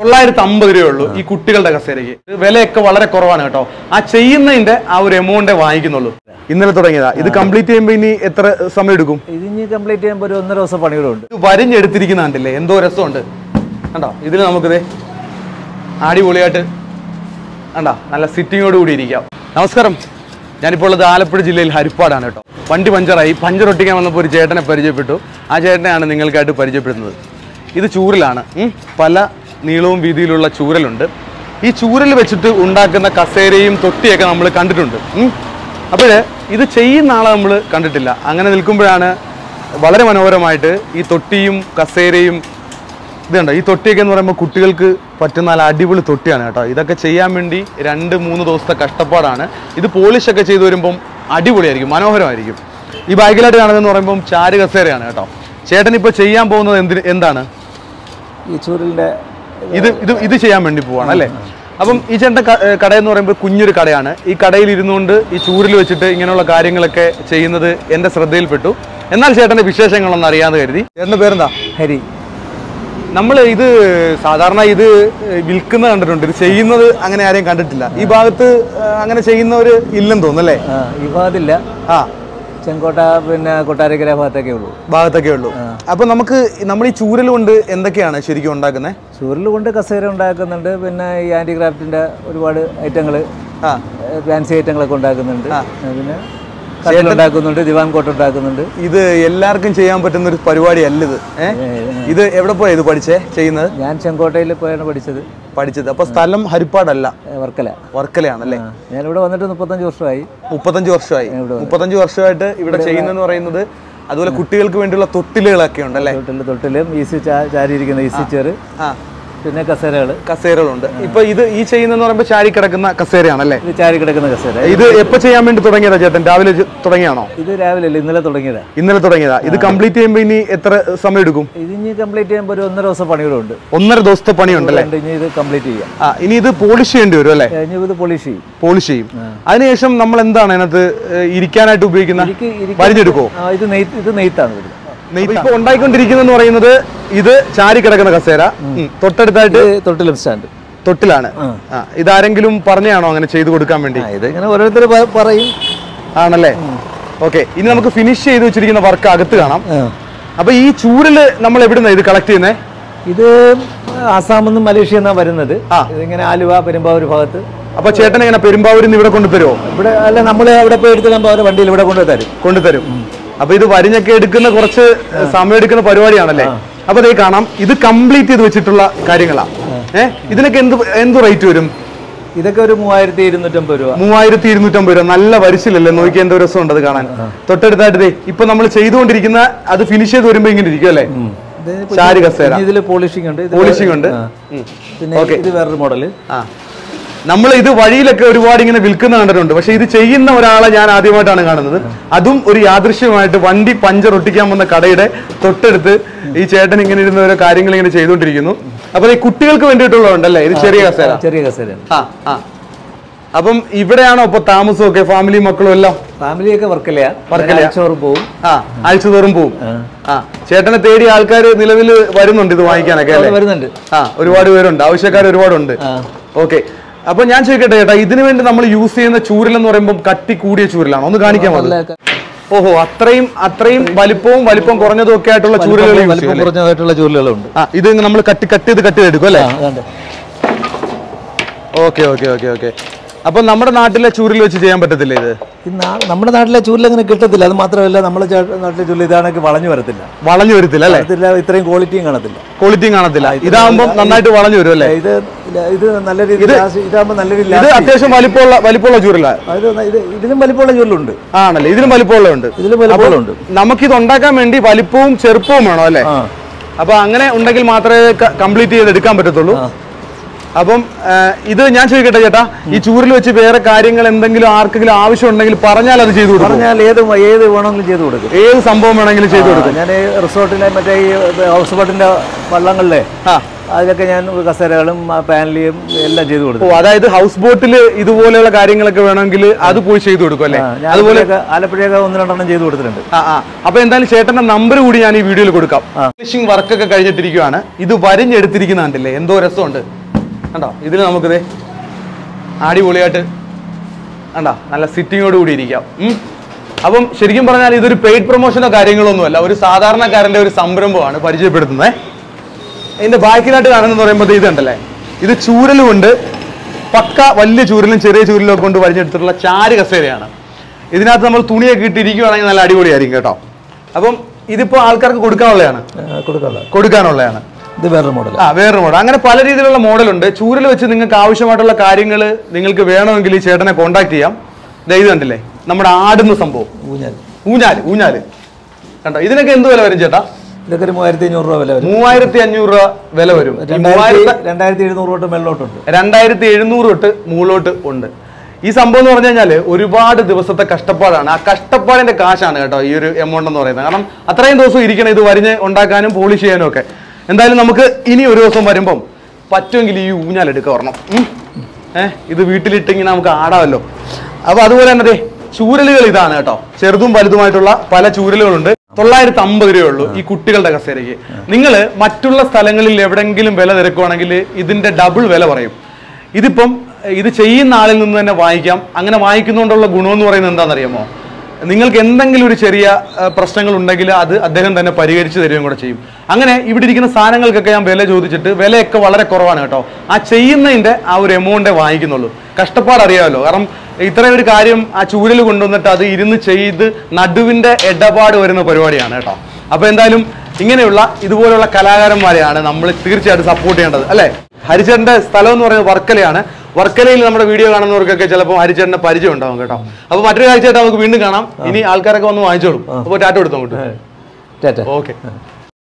തൊള്ളായിരത്തി അമ്പത് രൂപയുള്ളൂ ഈ കുട്ടികളുടെ കസേരയ്ക്ക് ഇത് വിലയൊക്കെ വളരെ കുറവാണ് കേട്ടോ ആ ചെയ്യുന്നതിന്റെ ആ ഒരു എമൗണ്ടേ വാങ്ങിക്കുന്നുള്ളൂ ഇന്നലെ തുടങ്ങിയതാ ഇത് കംപ്ലീറ്റ് ചെയ്യുമ്പോൾ ഇനി എത്ര സമയം എടുക്കും ഇത് ഇനി കംപ്ലീറ്റ് ചെയ്യുമ്പോൾ ഒരു ഒന്നര ദിവസം പണികളുണ്ട് ഇത് വരിഞ്ഞെടുത്തിരിക്കുന്ന കണ്ടില്ലേ എന്തോ രസമുണ്ട് കണ്ടോ ഇതിൽ നമുക്കിത് അടിപൊളിയായിട്ട് കണ്ടോ നല്ല സിറ്റിങ്ങോട് കൂടി ഇരിക്കാം നമസ്കാരം ഞാനിപ്പോൾ ഉള്ളത് ആലപ്പുഴ ജില്ലയിൽ ഹരിപ്പാടാണ് കേട്ടോ വണ്ടി പഞ്ചറായി പഞ്ചർ ഒട്ടിക്കാൻ വന്നപ്പോൾ ഒരു ചേട്ടനെ പരിചയപ്പെട്ടു ആ ചേട്ടനെയാണ് നിങ്ങൾക്കായിട്ട് പരിചയപ്പെടുന്നത് ഇത് ചൂരലാണ് ഉം. പല നീളവും വീതിയിലുള്ള ചൂരലുണ്ട് ഈ ചൂരൽ വെച്ചിട്ട് ഉണ്ടാക്കുന്ന കസേരയും തൊട്ടിയൊക്കെ നമ്മൾ കണ്ടിട്ടുണ്ട് അപ്പോൾ ഇത് ചെയ്യുന്ന ആളെ നമ്മൾ കണ്ടിട്ടില്ല അങ്ങനെ നിൽക്കുമ്പോഴാണ് വളരെ മനോഹരമായിട്ട് ഈ തൊട്ടിയും കസേരയും ഇത് കണ്ടോ ഈ തൊട്ടിയൊക്കെ എന്ന് പറയുമ്പോൾ കുട്ടികൾക്ക് പറ്റുന്ന നല്ല അടിപൊളി തൊട്ടിയാണ് കേട്ടോ ഇതൊക്കെ ചെയ്യാൻ വേണ്ടി രണ്ട് മൂന്ന് ദിവസത്തെ കഷ്ടപ്പാടാണ് ഇത് പോളിഷ് ഒക്കെ ചെയ്ത് വരുമ്പം അടിപൊളിയായിരിക്കും മനോഹരമായിരിക്കും ഈ ബാഗിലായിട്ട് കാണുന്നതെന്ന് പറയുമ്പം ചാരു കസേരയാണ് കേട്ടോ ചേട്ടൻ ഇപ്പോൾ ചെയ്യാൻ പോകുന്നത് എന്തിന് എന്താണ് ഈ ചൂരലിന്റെ ഇത് ഇത് ഇത് ചെയ്യാൻ വേണ്ടി പോവാണ് അല്ലേ അപ്പം ഈ ചേട്ടൻ്റെ ക- ഏർ കടയെന്ന് പറയുമ്പോൾ കുഞ്ഞൊരു കടയാണ് ഈ കടയിൽ ഇരുന്നുകൊണ്ട് ഈ ചൂരിൽ വെച്ചിട്ട് ഇങ്ങനെയുള്ള കാര്യങ്ങളൊക്കെ ചെയ്യുന്നത് എൻ്റെ ശ്രദ്ധയിൽപ്പെട്ടു എന്നാൽ ചേട്ടൻ്റെ വിശേഷങ്ങളൊന്നും അറിയാമെന്ന് കരുതി ചേട്ടൻ്റെ പേരെന്താ ഹരി നമ്മൾ ഇത് സാധാരണ ഇത് വിൽക്കുന്ന കണ്ടിട്ടുണ്ട് ഇത് ചെയ്യുന്നത് അങ്ങനെ ആരെയും കണ്ടിട്ടില്ല ഈ ഭാഗത്ത് ആ, അങ്ങനെ ചെയ്യുന്നവർ ഇല്ലെന്ന് തോന്നുന്നല്ലേ ആ, ഈ ഭാഗത്തില്ല ആ ചെങ്കോട്ട പിന്നെ കൊട്ടാരക്കര ഭാഗത്തൊക്കെ ഉള്ളൂ ഭാഗത്തൊക്കെ ഉള്ളൂ അപ്പൊ നമുക്ക് നമ്മൾ ഈ ചൂരൽ കൊണ്ട് എന്തൊക്കെയാണ് ശരിക്കും ഉണ്ടാക്കുന്നത് ചൂരൽ കൊണ്ട് കസേര ഉണ്ടാക്കുന്നുണ്ട് പിന്നെ ഈ ഹാൻഡിക്രാഫ്റ്റിന്റെ ഒരുപാട് ഐറ്റങ്ങൾ ആ ഫാൻസി ഐറ്റങ്ങളൊക്കെ ഉണ്ടാക്കുന്നുണ്ട് പിന്നെ കട്ടിൽ ഉണ്ടാക്കുന്നുണ്ട് ദിവാൻ കോട്ട് ഉണ്ടാക്കുന്നുണ്ട് ഇത് എല്ലാവർക്കും ചെയ്യാൻ പറ്റുന്ന ഒരു പരിപാടി അല്ല ഇത് ഏ? ഇത് എവിടെ പോയാ ഇത് പഠിച്ചേ ചെയ്യുന്നത് ഞാൻ ചെങ്കോട്ടയിൽ പോയാണ് പഠിച്ചത് പഠിച്ചത് അപ്പൊ സ്ഥലം ഹരിപ്പാടല്ല ഏ, വർക്കല വർക്കലയാണല്ലേ ആ, ഞാനിവിടെ വന്നിട്ട് മുപ്പത്തഞ്ച് വർഷമായി മുപ്പത്തഞ്ച് വർഷമായി മുപ്പത്തഞ്ച് വർഷമായിട്ട് ഇവിടെ ചെയ്യുന്നതെന്ന് പറയുന്നത് അതുപോലെ കുട്ടികൾക്ക് വേണ്ടിയുള്ള തൊട്ടിലുകളൊക്കെ ഉണ്ടല്ലേ തൊട്ടിൽ തൊട്ടിലും ഈസി ചാരിയിരിക്കുന്ന ഈസി ചെയർ ആ പിന്നെ കസേരകൾ കസേരകളുണ്ട് ഇപ്പൊ ഇത് ഈ ചെയ്യുന്നതെന്ന് പറയുമ്പോൾ ചാരി കിടക്കുന്ന കസേരയാണല്ലേ ഇത് ചാരി കിടക്കുന്ന കസേര ഇത് എപ്പോ ചെയ്യാൻ വേണ്ടി തുടങ്ങിയതാ ചേട്ടൻ രാവിലെ ചെ- തുടങ്ങിയാണോ ഇത് രാവിലെ അല്ല ഇന്നലെ തുടങ്ങിയതാ ഇന്നലെ തുടങ്ങിയതാ ഇത് കംപ്ലീറ്റ് ചെയ്യുമ്പോൾ ഇനി എത്ര സമയം എടുക്കും ഇത് ഇനി കംപ്ലീറ്റ് ചെയ്യുമ്പോൾ ഒരു ഒന്നര ദിവസം പണികളുണ്ട് ഒന്നര ദിവസത്തെ പണിയുണ്ടല്ലേ അതുകൊണ്ട് ഇനി ഇത് കംപ്ലീറ്റ് ചെയ്യാം ആ ഇനി ഇത് പോളിഷ് ചെയ്യേണ്ടി വരും അല്ലേ ഇനി ഇത് പോളിഷ് ചെയ്യും പോളിഷ് ചെയ്യും അതിനുശേഷം നമ്മൾ എന്താണ് അതിനകത്ത് ഏഹ്, ഇരിക്കാനായിട്ട് ഉപയോഗിക്കുന്ന എനിക്ക് ഇരിക്കാൻ- വരിഞ്ഞെടുക്കോ ആ, ഇത് നെയ്ത്ത് ഇത് നെയ്ത്താണ് വരുന്നത് ഇപ്പൊ ഉണ്ടായിക്കൊണ്ടിരിക്കുന്നെന്ന് പറയുന്നത് ഇത് ചാരി കിടക്കുന്ന കസേര ഉം. തൊട്ടടുത്തായിട്ട് ഇത് തൊട്ടിലും സ്റ്റാൻഡ് തൊട്ടിലാണ് ആ ഇതാരെങ്കിലും പറഞ്ഞാണോ അങ്ങനെ ചെയ്തു കൊടുക്കാൻ വേണ്ടി ആ ഇത് ഇങ്ങനെ ഓരോരുത്തർ പറയും ആണല്ലേ ഓക്കെ ഇനി നമുക്ക് ഫിനിഷ് ചെയ്ത് വെച്ചിരിക്കുന്ന വർക്ക് അകത്ത് കാണാം ആ. അപ്പൊ ഈ ചൂരല് നമ്മൾ എവിടുന്ന ഇത് കളക്ട് ചെയ്യുന്നേ ഇത് ആസാമിൽ നിന്ന് മലേഷ്യ നിന്നാണ് വരുന്നത് ആ. ഇതിങ്ങനെ ആലുവ പെരുമ്പാവൂർ ഭാഗത്ത് അപ്പൊ ചേട്ടൻ ഇങ്ങനെ പെരുമ്പാവൂരിൽ നിന്ന് ഇവിടെ കൊണ്ടുതരുമോ ഇവിടെ അല്ല നമ്മൾ അവിടെ പോയി എടുത്ത് അവരെ വണ്ടിയിൽ ഇവിടെ കൊണ്ടു തരും കൊണ്ടുതരും അപ്പൊ ഇത് വരിഞ്ഞൊക്കെ എടുക്കുന്ന കുറച്ച് സമയം എടുക്കുന്ന പരിപാടിയാണല്ലേ അപ്പൊ അതേ കാണാം ഇത് കംപ്ലീറ്റ് ചെയ്ത് വെച്ചിട്ടുള്ള കാര്യങ്ങളാ ഏഹ് ഇതിനൊക്കെ എന്ത് എന്ത് റേറ്റ് വരും ഇതൊക്കെ ഒരു മൂവായിരത്തി ഇരുന്നൂറ്റമ്പത് രൂപ മൂവായിരത്തി ഇരുന്നൂറ്റമ്പത് രൂപ നല്ല വരിശിലല്ലേ നോക്കി എന്തോ രസമുണ്ട് അത് കാണാൻ തൊട്ടടുത്തായിട്ട് ദേ ഇപ്പൊ നമ്മൾ ചെയ്തുകൊണ്ടിരിക്കുന്ന അത് ഫിനിഷ് ചെയ്ത് വരുമ്പോ ഇങ്ങനെ ഇരിക്കും അല്ലേ ഇത് ചാരി കസേര ഇതിൽ പോളിഷിംഗ് ഉണ്ട് ഇത് പോളിഷിംഗ് ഉണ്ട് ആ. ഉം. പിന്നെ ഇത് വേറൊരു മോഡല് ആ നമ്മൾ ഇത് വഴിയിലൊക്കെ ഒരുപാട് ഇങ്ങനെ വിൽക്കുന്ന കണ്ടിട്ടുണ്ട് പക്ഷെ ഇത് ചെയ്യുന്ന ഒരാളെ ഞാൻ ആദ്യമായിട്ടാണ് കാണുന്നത് അതും ഒരു യാദൃശ്യമായിട്ട് വണ്ടി പഞ്ചർ ഒട്ടിക്കാൻ വന്ന കടയുടെ തൊട്ടടുത്ത് ഈ ചേട്ടൻ ഇങ്ങനെ ഇരുന്ന ഓരോ കാര്യങ്ങൾ ഇങ്ങനെ ചെയ്തുകൊണ്ടിരിക്കുന്നു അപ്പൊ ഈ കുട്ടികൾക്ക് വേണ്ടിയിട്ടുള്ളതുണ്ടല്ലേ ഇത് ചെറിയ കസേര ചെറിയ കസേരയാണ് ആ ആ അപ്പം ഇവിടെയാണോ ഇപ്പൊ താമസമൊക്കെ ഫാമിലി മക്കളും എല്ലാം ഫാമിലിയൊക്കെ വർക്കലയാ വർക്കലയാ. ചോറ് പോവും ആ ആഴ്ച തോറും പോവും ആ ചേട്ടനെ തേടി ആൾക്കാർ നിലവിൽ വരുന്നുണ്ട് ഇത് വാങ്ങിക്കാനൊക്കെ അല്ലേ വരുന്നുണ്ട് ആ ഒരുപാട് പേരുണ്ട് ആവശ്യക്കാർ ഒരുപാടുണ്ട് ആ. ഓക്കെ അപ്പൊ ഞാൻ ചോദിക്കട്ടെ ചേട്ടാ ഇതിനു വേണ്ടി നമ്മൾ യൂസ് ചെയ്യുന്ന ചൂരൽ എന്ന് പറയുമ്പോൾ കട്ടി കൂടിയ ചൂരലാണോ ഒന്ന് കാണിക്കാൻ മതി നല്ല ഓഹോ അത്രയും അത്രയും വലിപ്പവും വലിപ്പം കുറഞ്ഞതും ഒക്കെ ആയിട്ടുള്ള ചൂരലുകൾ യൂസ് വലിപ്പം ചെയ്യും അല്ലേ? കുറഞ്ഞതായിട്ടുള്ള ചൂരലുകളുണ്ട് ആ ഇത് നമ്മൾ കട്ടി കട്ട് ചെയ്ത് കട്ട് ചെയ്തെടുക്കും അല്ലേ ആ, അതുണ്ട്. ഓക്കെ ഓക്കെ ഓക്കെ ഓക്കെ അപ്പൊ നമ്മുടെ നാട്ടിലെ ചൂരൽ വെച്ച് ചെയ്യാൻ പറ്റത്തില്ല ഇത് ഈ നാ- നമ്മുടെ നാട്ടിലെ ചൂരിൽ അങ്ങനെ കിട്ടത്തില്ല അത് മാത്രമല്ല നമ്മുടെ ചേ- നാട്ടിലെ ചൂരിൽ ഇതാണെങ്കിൽ വളഞ്ഞു വരത്തില്ല വളഞ്ഞു വരത്തില്ല അല്ലേ വരത്തില്ല ഇത്രയും ക്വാളിറ്റിയും കാണത്തില്ല ക്വാളിറ്റിയും കാണത്തില്ല ഇതാകുമ്പോൾ നന്നായിട്ട് വളഞ്ഞു വരും അല്ലേ ഇത് ഇല്ല- ഇത് നല്ല രീതിയിൽ ഇതാകുമ്പോൾ നല്ല രീതിയിൽ ഇത് അത്യാവശ്യം വലിപ്പമുള്ള വലിപ്പമുള്ള ചൂരല അത് ഇത് ഇതിലും വലിപ്പമുള്ള ചൂരലുണ്ട് ആണല്ലേ ഇതിലും വലിപ്പമുള്ളതുണ്ട് ഇതിലും വലിപ്പമുണ്ട് നമുക്കിത് ഉണ്ടാക്കാൻ വേണ്ടി വലിപ്പവും ചെറുപ്പവും വേണം അല്ലേ ആ അപ്പൊ അങ്ങനെ ഉണ്ടെങ്കിൽ മാത്രമേ കംപ്ലീറ്റ് ചെയ്ത് എടുക്കാൻ പറ്റത്തുള്ളൂ അപ്പം ആ, ഇത് ഞാൻ ചോദിക്കട്ടെ ചേട്ടാ ഈ ചൂരിൽ വെച്ച് വേറെ കാര്യങ്ങൾ എന്തെങ്കിലും ആർക്കെങ്കിലും ആവശ്യം ഉണ്ടെങ്കിൽ പറഞ്ഞാൽ അത് ചെയ്തു കൊടുക്കും പറഞ്ഞാൽ ഏത് ഏത് വേണമെങ്കിലും ചെയ്ത് കൊടുക്കും ഏത് സംഭവം വേണമെങ്കിലും ചെയ്തു കൊടുക്കും ഞാൻ റിസോർട്ടിലെ മറ്റേ ഈ ഹൗസ് ബോട്ടിന്റെ വള്ളങ്ങളിലെ ആ അതിലൊക്കെ ഞാൻ കസേരകളും ആ പാനലിയും എല്ലാം ചെയ്തു ഓ കൊടുത്തു അതായത് ഹൗസ് ബോട്ടിൽ ഇതുപോലെയുള്ള കാര്യങ്ങളൊക്കെ വേണമെങ്കിൽ അത് പോയി ചെയ്തു കൊടുക്കും അല്ലേ ആ, ഞാൻ അതുപോലെ ആലപ്പുഴയൊക്കെ ആലപ്പുഴയൊക്കെ ഒന്ന് രണ്ടെണ്ണം ചെയ്തു കൊടുത്തിട്ടുണ്ട് ആ ആ അപ്പൊ എന്തായാലും ചേട്ടന്റെ നമ്പർ കൂടി ഞാൻ ഈ വീഡിയോയിൽ കൊടുക്കാം ഫിനിഷിംഗ് വർക്കൊക്കെ കഴിഞ്ഞിട്ടിരിക്കുവാണ് ഇത് വരിഞ്ഞെടുത്തിരിക്കുന്ന കണ്ടില്ലേ എന്തോ രസമുണ്ട് കണ്ടോ ഇതിൽ നമുക്കിത് അടിപൊളിയായിട്ട് കണ്ടോ നല്ല സിറ്റിങ്ങോട് കൂടി ഇരിക്കാം ഉം. അപ്പം ശരിക്കും പറഞ്ഞാൽ ഇതൊരു പെയ്ഡ് പ്രൊമോഷനോ കാര്യങ്ങളോ ഒന്നുമല്ല ഒരു സാധാരണക്കാരന്റെ ഒരു സംരംഭമാണ് പരിചയപ്പെടുത്തുന്നത് ഇതിന്റെ ബാക്കിലായിട്ട് കാണുന്നത് പറയുമ്പോൾ ഇത് ഉണ്ടല്ലേ ഇത് ചൂരലുകൊണ്ട് പക്ക വലിയ ചൂരലും ചെറിയ ചൂരലും ഒക്കെ കൊണ്ട് വരിഞ്ഞെടുത്തിട്ടുള്ള ചാര് കസേരയാണ് ഇതിനകത്ത് നമ്മൾ തുണിയൊക്കെ ഇട്ടിരിക്കുവാണെങ്കിൽ നല്ല അടിപൊളിയായിരിക്കും കേട്ടോ അപ്പം ഇതിപ്പോ ആൾക്കാർക്ക് കൊടുക്കാനുള്ളതാണ് കൊടുക്കാനുള്ള കൊടുക്കാനുള്ളതാണ് ഇത് വേറൊരു മോഡൽ ആ വേറൊരു മോഡൽ അങ്ങനെ പല രീതിയിലുള്ള മോഡലുണ്ട് ചൂരൽ വെച്ച് നിങ്ങൾക്ക് ആവശ്യമായിട്ടുള്ള കാര്യങ്ങൾ നിങ്ങൾക്ക് വേണമെങ്കിൽ ഈ ചേട്ടനെ കോൺടാക്ട് ചെയ്യാം ദേ ഇത് കണ്ടില്ലേ നമ്മുടെ ആടുന്ന സംഭവം ഊഞ്ഞാൽ ഊഞ്ഞാല് ഊഞ്ഞാല് കണ്ടോ ഇതിനൊക്കെ എന്ത് വില വരും ചേട്ടാ ഇതൊക്കെ ഒരു മൂവായിരത്തി അഞ്ഞൂറ് രൂപ വില വരും മൂവായിരത്തി അഞ്ഞൂറ് രൂപ വില വരും ഈ രണ്ടായിരത്തി മൂവായിരത്തി രണ്ടായിരത്തി എഴുന്നൂറ് തൊട്ട് മേളിലോട്ടുണ്ട് രണ്ടായിരത്തി എഴുന്നൂറ് തൊട്ട് മുകളിലോട്ട് ഉണ്ട് ഈ സംഭവം എന്ന് പറഞ്ഞു കഴിഞ്ഞാൽ ഒരുപാട് ദിവസത്തെ കഷ്ടപ്പാടാണ് ആ കഷ്ടപ്പാടിന്റെ കാശാണ് കേട്ടോ ഈ ഒരു എമൗണ്ട് എന്ന് പറയുന്നത് കാരണം അത്രയും ദിവസം ഇരിക്കണം ഇത് വരിഞ്ഞ് ഉണ്ടാക്കാനും പോളിഷ് ചെയ്യാനും ഒക്കെ എന്തായാലും നമുക്ക് ഇനി ഒരു ദിവസം വരുമ്പം പറ്റുമെങ്കിൽ ഈ ഊഞ്ഞാലെടുക്ക വരണം ഏഹ് ഇത് വീട്ടിലിട്ടിങ്ങനെ നമുക്ക് ആടാമല്ലോ അപ്പൊ അതുപോലെ തന്നെ ദേ ചൂരലുകൾ ഇതാണ് കേട്ടോ ചെറുതും വലുതുമായിട്ടുള്ള പല ചൂരലുകളുണ്ട് തൊള്ളായിരത്തി അമ്പത് രൂപയുള്ളൂ ഈ കുട്ടികളുടെ കസേരയ്ക്ക് നിങ്ങൾ മറ്റുള്ള സ്ഥലങ്ങളിൽ എവിടെങ്കിലും വില തിരക്കുവാണെങ്കിൽ ഇതിന്റെ ഡബിൾ വില പറയും ഇതിപ്പം ഇത് ചെയ്യുന്ന ആളിൽ നിന്ന് തന്നെ വാങ്ങിക്കാം അങ്ങനെ വാങ്ങിക്കുന്നതുകൊണ്ടുള്ള ഗുണമെന്ന് പറയുന്നത് എന്താണെന്നറിയാമോ നിങ്ങൾക്ക് എന്തെങ്കിലും ഒരു ചെറിയ ആ, പ്രശ്നങ്ങൾ ഉണ്ടെങ്കിൽ അത് അദ്ദേഹം തന്നെ പരിഹരിച്ച് തരികയും കൂടെ ചെയ്യും അങ്ങനെ ഇവിടെ ഇരിക്കുന്ന സാധനങ്ങൾക്കൊക്കെ ഞാൻ വില ചോദിച്ചിട്ട് വിലയൊക്കെ വളരെ കുറവാണ് കേട്ടോ ആ ചെയ്യുന്നതിന്റെ ആ ഒരു എമൗണ്ടേ വാങ്ങിക്കുന്നുള്ളൂ കഷ്ടപ്പാട് അറിയാമല്ലോ കാരണം ഇത്രയും ഒരു കാര്യം ആ ചൂരൽ കൊണ്ടുവന്നിട്ട് അത് ഇരുന്ന് ചെയ്ത് നടുവിന്റെ ഇടപാട് വരുന്ന പരിപാടിയാണ് കേട്ടോ അപ്പൊ എന്തായാലും ഇങ്ങനെയുള്ള ഇതുപോലുള്ള കലാകാരന്മാരെയാണ് നമ്മൾ തീർച്ചയായിട്ടും സപ്പോർട്ട് ചെയ്യേണ്ടത് അല്ലേ ഹരിചേട്ടന്റെ സ്ഥലം എന്ന് പറയുന്നത് വർക്കലയാണ് വർക്കലയിൽ നമ്മുടെ വീഡിയോ കാണുന്നവർക്കൊക്കെ ചിലപ്പോൾ ഹരിചേട്ടന്റെ പരിചയം ഉണ്ടാവും കേട്ടോ അപ്പൊ മറ്റൊരു കാഴ്ചയായിട്ട് നമുക്ക് വീണ്ടും കാണാം ഇനി ആൾക്കാരൊക്കെ വന്ന് വാങ്ങിച്ചോളും അപ്പോൾ ടാറ്റ എടുത്തോ അങ്ങോട്ട് ടാറ്റ ഓക്കെ